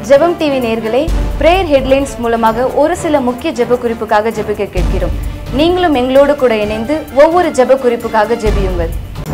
ஜெபம் டிவி நேர்களே prayer headlines மூலமாக ஒரு சில முக்கிய ஜெப குறிப்புக்காக ஜெபிக்க கேட்கிறோம் நீங்களும் எங்களோடு கூட இணைந்து ஒவ்வொரு ஜெப குறிப்புக்காக ஜெபியுங்கள்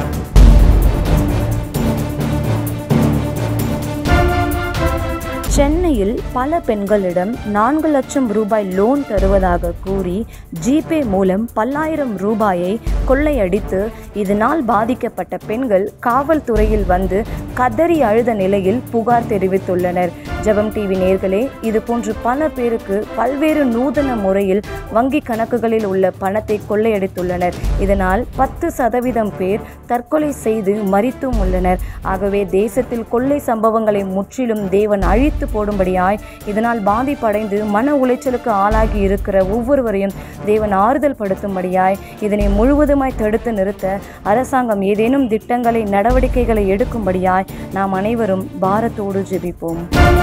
சென்னையில் பல பெண்களிடம் நான்கு லட்சம் ரூபாய் லோன் தருவதாக கூறி ஜிபே மூலம் பல்லாயிரம் ரூபாயை கொள்ளையடித்து இதனால் பாதிக்கப்பட்ட பெண்கள் காவல்துறையில் வந்து கதறி அழுத நிலையில் புகார் தெரிவித்துள்ளனர் ஜெபம் டிவி நேர்களே இது போன்று பல பேருக்கு பல்வேறு நூதன முறையில் வங்கி கணக்குகளில் உள்ள பணத்தை கொள்ளையடித்துள்ளனர் இதனால் பத்து சதவீதம் பேர் தற்கொலை செய்து மரித்தும் உள்ளனர் ஆகவே தேசத்தில் கொள்ளை சம்பவங்களை முற்றிலும் தேவன் அழித்து போடும்படியாய் இதனால் பாதிப்படைந்து மன உளைச்சலுக்கு ஆளாகி இருக்கிற ஒவ்வொருவரையும் தேவன் ஆறுதல் படுத்தும்படியாய் இதனை முழுவதுமாய் தடுத்து நிறுத்த அரசாங்கம் ஏதேனும் திட்டங்களை நடவடிக்கைகளை எடுக்கும்படியாய் நாம் அனைவரும் பாரத்தோடு ஜெபிப்போம்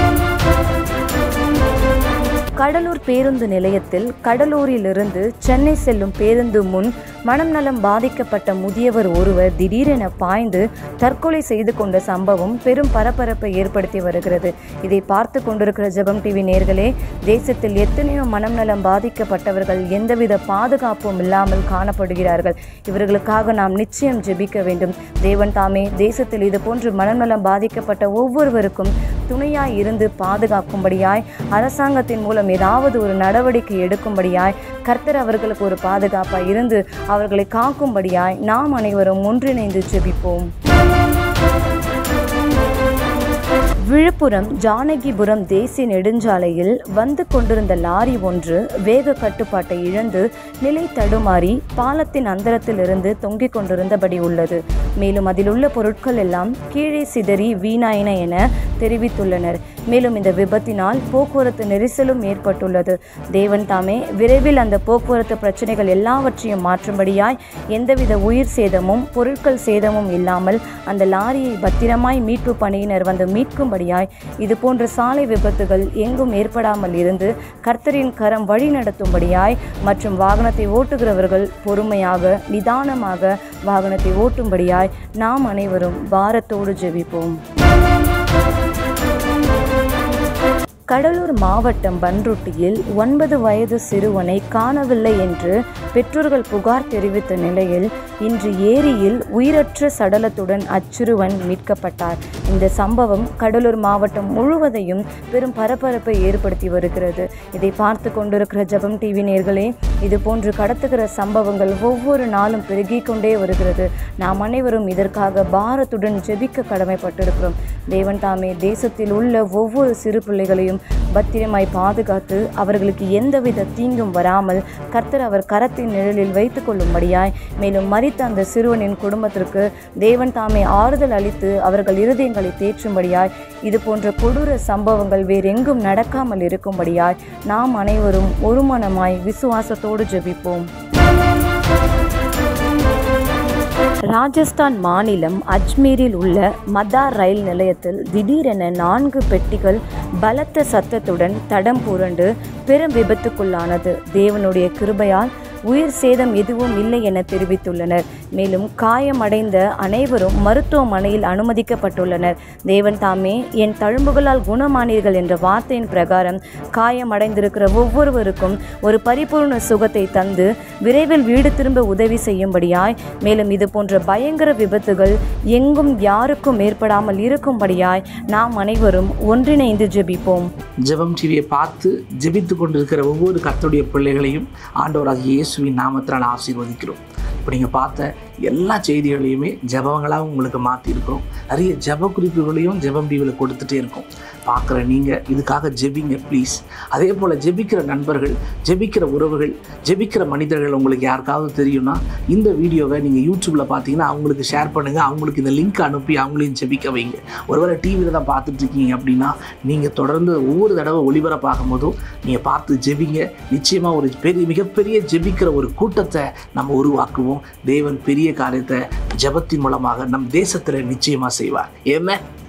கடலூர் பேருந்து நிலையத்தில் கடலூரிலிருந்து சென்னை செல்லும் பேருந்து முன் மனம் நலம் பாதிக்கப்பட்ட முதியவர் ஒருவர் திடீரென பாய்ந்து தற்கொலை செய்து கொண்ட சம்பவம் பெரும் பரபரப்பை ஏற்படுத்தி வருகிறது இதை பார்த்து கொண்டிருக்கிற ஜெபம் டிவி நேர்களே தேசத்தில் எத்தனையோ மனம் நலம் பாதிக்கப்பட்டவர்கள் எந்தவித பாதுகாப்பும் இல்லாமல் காணப்படுகிறார்கள் இவர்களுக்காக நாம் நிச்சயம் ஜெபிக்க வேண்டும் தேவன் தாமே தேசத்தில் இது போன்று மனநலம் பாதிக்கப்பட்ட ஒவ்வொருவருக்கும் துணையாய் இருந்து பாதுகாக்கும்படியாய் அரசாங்கத்தின் மூலம் ஏதாவது ஒரு நடவடிக்கை எடுக்கும்படியாய் கர்த்தர் அவர்களுக்கு ஒரு பாதுகாப்பாய் இருந்து அவர்களை காக்கும்படியாய் நாம் அனைவரும் ஒன்றிணைந்து ஜெபிப்போம் விழுப்புரம் ஜானகிபுரம் தேசிய நெடுஞ்சாலையில் வந்து கொண்டிருந்த லாரி ஒன்று வேக கட்டுப்பாட்டை இழந்து நிலை தடுமாறி பாலத்தின் அந்தரத்திலிருந்து தொங்கிக் கொண்டிருந்தபடி உள்ளது மேலும் அதில் உள்ள பொருட்கள் எல்லாம் கீழே சிதறி வீணாயின என தெரிவித்துள்ளனர் மேலும் இந்த விபத்தினால் போக்குவரத்து நெரிசலும் ஏற்பட்டுள்ளது தேவன் தாமே விரைவில் அந்த போக்குவரத்து பிரச்சனைகள் எல்லாவற்றையும் மாற்றும்படியாய் எந்தவித உயிர் சேதமும் பொருட்கள் சேதமும் இல்லாமல் அந்த லாரியை பத்திரமாய் மீட்பு பணியினர் வந்து மீட்கும்படியாய் இது போன்ற சாலை விபத்துகள் எங்கும் ஏற்படாமல் இருந்து கர்த்தரின் கரம் வழி நடத்தும்படியாய் மற்றும் வாகனத்தை ஓட்டுகிறவர்கள் பொறுமையாக நிதானமாக வாகனத்தை ஓட்டும்படியாய் நாம் அனைவரும் பாரத்தோடு ஜெபிப்போம் கடலூர் மாவட்டம் பன்ருட்டியில் ஒன்பது வயது சிறுவனை காணவில்லை என்று பெற்றோர்கள் புகார் தெரிவித்த நிலையில் இன்று ஏரியில் உயிரற்ற சடலத்துடன் அச்சிறுவன் மீட்கப்பட்டார் இந்த சம்பவம் கடலூர் மாவட்டம் முழுவதையும் பெரும் பரபரப்பை ஏற்படுத்தி வருகிறது இதை பார்த்து கொண்டிருக்கிற ஜெபம் டிவி நேர்களே இது போன்று கடத்துகிற சம்பவங்கள் ஒவ்வொரு நாளும் பெருகிக் கொண்டே வருகிறது நாம் அனைவரும் இதற்காக பாரத்துடன் ஜெபிக்க கடமைப்பட்டிருக்கிறோம் தேவன் தாமே தேசத்தில் உள்ள ஒவ்வொரு சிறு பிள்ளைகளையும் பத்திரமாய் பாதுகாத்து அவர்களுக்கு எந்தவித தீங்கும் வராமல் கர்த்தர் அவர் கரத்தின் நிழலில் வைத்துக் கொள்ளும்படியாய் மேலும் மரித்த அந்த சிறுவனின் குடும்பத்திற்கு தேவன் தாமே ஆறுதல் அளித்து அவர்கள் இருதயங்களை தேற்றும்படியாய் இது போன்ற கொடூர சம்பவங்கள் வேறெங்கும் நடக்காமல் இருக்கும்படியாய் நாம் அனைவரும் ஒருமனமாய் விசுவாசத்தோடு ஜெபிப்போம் ராஜஸ்தான் மாநிலம் அஜ்மீரில் உள்ள மதார் ரயில் நிலையத்தில் திடீரென நான்கு பெட்டிகள் பலத்த சத்தத்துடன் தடம் புரண்டு பெரும் விபத்துக்குள்ளானது தேவனுடைய கிருபையால் உயிர் சேதம் எதுவும் இல்லை என தெரிவித்துள்ளனர் மேலும் காயமடைந்த அனைவரும் மருத்துவமனையில் அனுமதிக்கப்பட்டுள்ளனர் தேவன் தாமே என் தழும்புகளால் குணமானீர்கள் என்ற வார்த்தையின் பிரகாரம் காயமடைந்திருக்கிற ஒவ்வொருவருக்கும் ஒரு பரிபூர்ண சுகத்தை தந்து விரைவில் வீடு திரும்ப உதவி செய்யும்படியாய் மேலும் இது போன்ற பயங்கர விபத்துகள் எங்கும் யாருக்கும் ஏற்படாமல் இருக்கும்படியாய் நாம் அனைவரும் ஒன்றிணைந்து ஜெபிப்போம் ஜெபம் டிவியை பார்த்து ஜெபித்து கொண்டிருக்கிற ஒவ்வொரு கர்த்தருடைய பிள்ளைகளையும் ஆண்டவராக இயேசுவின் நாமத்தினால் ஆசீர்வதிக்கிறோம் இப்போ நீங்கள் பார்த்த எல்லா செய்திகளையுமே ஜெபங்களாக உங்களுக்கு மாற்றிருக்கிறோம் நிறைய ஜெப குறிப்புகளையும் ஜெபம் டிவியில் கொடுத்துட்டே இருக்கோம் பார்க்குற நீங்கள் இதுக்காக ஜெபிங்க ப்ளீஸ் அதே போல் ஜெபிக்கிற நண்பர்கள் ஜெபிக்கிற உறவுகள் ஜெபிக்கிற மனிதர்கள் உங்களுக்கு யாருக்காவது தெரியும்னா இந்த வீடியோவை நீங்கள் யூடியூப்பில் பார்த்தீங்கன்னா அவங்களுக்கு ஷேர் பண்ணுங்கள் அவங்களுக்கு இந்த லிங்க் அனுப்பி அவங்களையும் ஜெபிக்க வைங்க ஒருவேளை டிவியில் தான் பார்த்துட்டு இருக்கீங்க அப்படின்னா நீங்கள் தொடர்ந்து ஒவ்வொரு தடவை ஒளிபரப்பாகும் போதும் நீங்கள் பார்த்து ஜெபிங்க நிச்சயமாக ஒரு பெரிய மிகப்பெரிய ஜெபிக்கிற ஒரு கூட்டத்தை நம்ம உருவாக்குவோம் தேவன் பெரிய காரியத்தை ஜெபத்தின் மூலமாக நம் தேசத்தில் நிச்சயமாக செய்வார் ஏமே